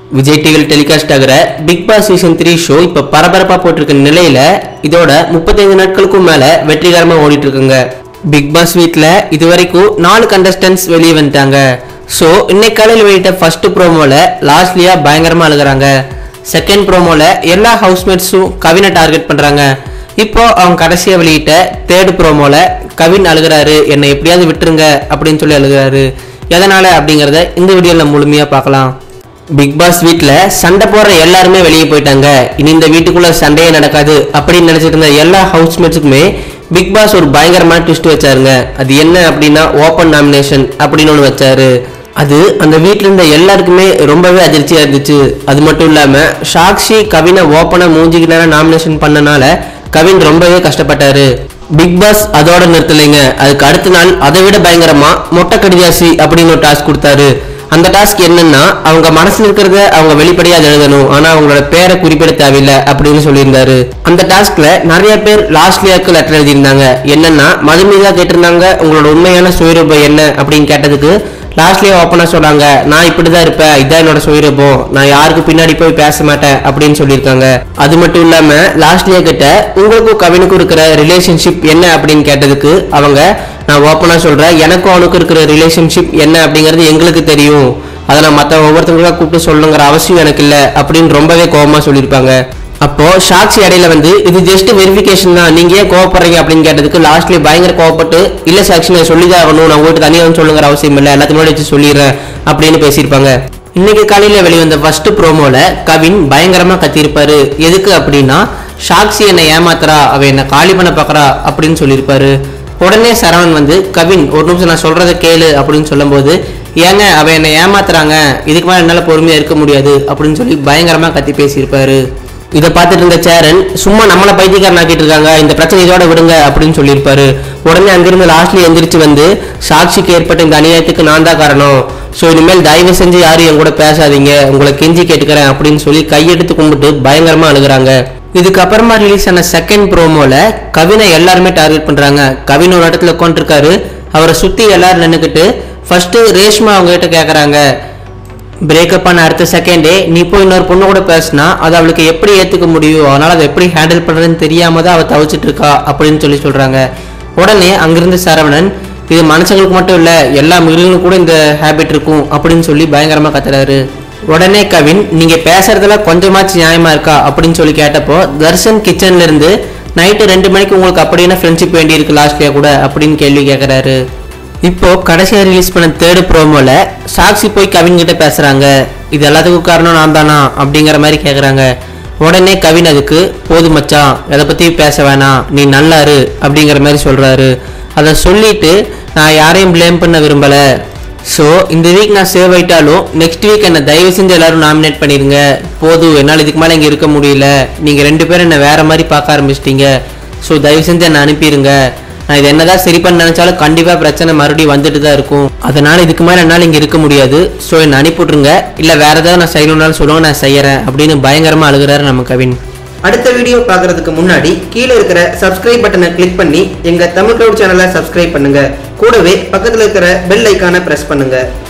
விஜய் டிவியில் டெலிகாஸ்ட் ஆகிற Bigg Boss season three show இப்போ பரபரப்பாக போட்டிருக்க நிலையில இதோட முப்பத்தைந்து நாட்களுக்கும் மேலே வெற்றிகரமாக ஓடிட்டு இருக்குங்க பிக் பாஸ் வீட்டில் இது வரைக்கும் நாலு கண்டஸ்டன்ஸ் வெளியே வந்துட்டாங்க ஸோ இன்னைக்கு காலையில் வெளியிட்ட ஃபர்ஸ்ட் ப்ரோமோல லாஸ்ட்லியா பயங்கரமாக அழுகுறாங்க செகண்ட் ப்ரோமோல எல்லா ஹவுஸ்மேட்ஸும் கவினை டார்கெட் பண்ணுறாங்க இப்போ அவங்க கடைசியாக வெளியிட்ட தேர்ட் ப்ரோமோல கவின் அழுகுறாரு என்னை எப்படியாவது விட்டுருங்க அப்படின்னு சொல்லி அழுகுறாரு எதனால அப்படிங்கிறத இந்த வீடியோவில் முழுமையாக பார்க்கலாம் பிக் பாஸ் வீட்டில் சண்டை போடுற எல்லாருமே வெளியே போயிட்டாங்க இனி இந்த வீட்டுக்குள்ள சண்டையே நடக்காது அப்படின்னு நினைச்சிட்டு இருந்த எல்லா ஹவுஸ்மேட்ஸுக்குமே பிக் பாஸ் ஒரு பயங்கரமான ட்விஸ்ட் வச்சாருங்க அது என்ன அப்படின்னா ஓப்பன் நாமினேஷன் அப்படின்னு ஒன்று வச்சாரு அது அந்த வீட்டில் இருந்த எல்லாருக்குமே ரொம்பவே அதிர்ச்சியா இருந்துச்சு அது மட்டும் இல்லாம சாக்ஷி கவினை ஓப்பனா மூஞ்சிக்கு நேரம் நாமினேஷன் பண்ணனால கவின் ரொம்பவே கஷ்டப்பட்டாரு பிக் பாஸ் அதோட நிறுத்தலைங்க அதுக்கு அடுத்த நாள் அதை விட பயங்கரமா மொட்டை கடிதாசி அப்படின்னு ஒரு டாஸ்க் கொடுத்தாரு அந்த டாஸ்க் என்னன்னா அவங்க மனசுல இருக்கிறத அவங்க வெளிப்படையா அதை எழுதணும் ஆனா அவங்களோட பேரை குறிப்பிட தேவையில்லை அப்படின்னு சொல்லியிருந்தாரு அந்த டாஸ்க்ல நிறைய பேர் லாஸ்ட்லியாக்கு லெட்டர் எழுதியிருந்தாங்க என்னன்னா மதுமிதா கேட்டிருந்தாங்க உங்களோட உண்மையான சுயரூபம் என்ன அப்படின்னு கேட்டதுக்கு லாஸ்ட்லயே ஓப்பனா சொன்னாங்க நான் இப்படிதான் இருப்பேன் இதான் என்னோட சுயரூபம் நான் யாருக்கு பின்னாடி போய் பேச மாட்டேன் அப்படின்னு சொல்லியிருக்காங்க அது மட்டும் இல்லாம லாஸ்ட்லயே கிட்ட உங்களுக்கும் கவினுக்கும் இருக்கிற ரிலேஷன்ஷிப் என்ன அப்படின்னு கேட்டதுக்கு அவங்க நான் ஓப்பனா சொல்றேன் எனக்கும் அவனுக்கும் இருக்கிற ரிலேஷன்ஷிப் என்ன அப்படிங்கிறது எங்களுக்கு தெரியும் அதை நான் மற்ற ஒவ்வொருத்தவங்களா கூப்பிட்டு சொல்லணுங்கிற அவசியம் எனக்கு இல்லை அப்படின்னு ரொம்பவே கோபமா சொல்லியிருப்பாங்க அப்போ சாக்ஷி இடையில வந்து இது ஜஸ்ட் வெரிஃபிகேஷன் தான் நீங்க ஏன் கோவப்படுறீங்க அப்படின்னு கேட்டதுக்கு லாஸ்ட்லயே பயங்கர கோவப்பட்டு இல்ல சாக்ஷி நான் சொல்லிதான் ஆகணும் நான் உங்கள்கிட்ட தனியாக வந்து சொல்லுங்கிற அவசியம் இல்லை எல்லாத்தையும் முன்னாடி வச்சு சொல்லிடுறேன் அப்படின்னு பேசியிருப்பாங்க இன்னைக்கு காலையில வெளிவந்த ஃபர்ஸ்ட் ப்ரோமோல கவின் பயங்கரமா கத்தியிருப்பாரு எதுக்கு அப்படின்னா சாக்ஷி என்னை ஏமாத்துறா அவ என்ன காலி பண்ண பாக்குறா அப்படின்னு சொல்லியிருப்பாரு உடனே சரவணன் வந்து கவின் ஒரு நிமிஷம் நான் சொல்றதை கேளு அப்படின்னு சொல்லும்போது ஏங்க அவ என்னை ஏமாத்துறாங்க இதுக்கு மேலே என்னால் பொறுமையாக இருக்க முடியாது அப்படின்னு சொல்லி பயங்கரமாக கத்தி பேசியிருப்பாரு இதை பார்த்துட்டு இருந்த சேரன் சும்மா நம்மளை பைத்தியக்காரன் ஆக்கிட்டு இருக்காங்க இந்த பிரச்சனை இதோட விடுங்க அப்படின்னு சொல்லியிருப்பாரு உடனே அங்கிருந்து லாஸ்ட்ல எந்திரிச்சு வந்து சாட்சிக்கு ஏற்பட்ட இந்த அநியாயத்துக்கு நான் தான் காரணம் ஸோ இனிமேல் தயவு செஞ்சு யாரும் என் கூட பேசாதீங்க உங்களை கெஞ்சி கேட்டுக்கிறேன் அப்படின்னு சொல்லி கையெடுத்து கும்பிட்டு பயங்கரமா அழுகுறாங்க இதுக்கப்புறமா ரிலீஸ் ஆன செகண்ட் ப்ரோமோல கவினை எல்லாருமே டார்கெட் பண்றாங்க கவின் ஒரு இடத்துல உட்காந்துருக்காரு அவரை சுத்தி எல்லாரும் நின்னுக்கிட்டு ஃபர்ஸ்ட் ரேஷ்மா அவங்க கிட்ட கேக்குறாங்க பிரேக்கப் ஆன அடுத்த செகண்டே நீ போய் இன்னொரு பொண்ணு கூட பேசினா அது அவளுக்கு எப்படி ஏத்துக்க முடியும் அதனால அதை எப்படி ஹேண்டில் பண்றதுன்னு தெரியாம தான் அவ தவிச்சிட்டு இருக்கா அப்படின்னு சொல்லி சொல்றாங்க உடனே அங்கிருந்து சரவணன் இது மனுஷங்களுக்கு மட்டும் இல்ல எல்லா மிருகங்களுக்கும் கூட இந்த ஹேபிட் இருக்கும் அப்படின்னு சொல்லி பயங்கரமா கத்துறாரு உடனே கவின் நீங்க பேசுறதுல கொஞ்சமாச்சும் நியாயமா இருக்கா அப்படின்னு சொல்லி கேட்டப்போ தர்ஷன் கிச்சன்ல இருந்து நைட்டு ரெண்டு மணிக்கு உங்களுக்கு அப்படின்னா ஃப்ரெண்ட்ஷிப் வேண்டி இருக்கு லாஸ்ட்லயே கூட அப்படின்னு கேள்வி கேட்கறாரு இப்போ கடைசியா ரிலீஸ் பண்ண தேர்ட் ப்ரோமோல சாக்ஷி போய் கவின் கிட்ட பேசுறாங்க இது எல்லாத்துக்கும் காரணம் நான் தானா அப்படிங்கிற மாதிரி கேக்குறாங்க உடனே கவின் அதுக்கு போதும் மச்சான் எதை பத்தி பேச வேணாம் நீ நல்லா இரு அப்படிங்கிற மாதிரி சொல்றாரு அதை சொல்லிட்டு நான் யாரையும் ப்ளேம் பண்ண விரும்பல ஸோ இந்த வீக் நான் சேவ் ஆயிட்டாலும் நெக்ஸ்ட் வீக் என்னை தயவு செஞ்சு எல்லாரும் நாமினேட் பண்ணிடுங்க போதும் என்னால் இதுக்கு மேலே இங்கே இருக்க முடியல நீங்கள் ரெண்டு பேரும் என்னை வேற மாதிரி பார்க்க ஆரம்பிச்சிட்டீங்க ஸோ தயவு செஞ்சு என்னை அனுப்பிடுங்க நான் இது என்னதான் சரி பண்ண நினைச்சாலும் கண்டிப்பா பிரச்சனை மறுபடியும் வந்துட்டு தான் இருக்கும் அதனால இதுக்கு மேல என்னால இங்க இருக்க முடியாது ஸோ என்னை அனுப்பிவிட்ருங்க இல்ல வேற ஏதாவது நான் செய்யணும்னாலும் சொல்லுங்க நான் செய்யறேன் அப்படின்னு பயங்கரமா அழுகுறாரு நம்ம கவின் அடுத்த வீடியோ பார்க்கறதுக்கு முன்னாடி கீழே இருக்கிற சப்ஸ்கிரைப் பட்டனை கிளிக் பண்ணி எங்க தமிழ் கிளவுட் சேனலை சப்ஸ்கிரைப் பண்ணுங்க கூடவே பக்கத்துல இருக்கிற பெல் ஐக்கானை பிரஸ் பண்ணுங்க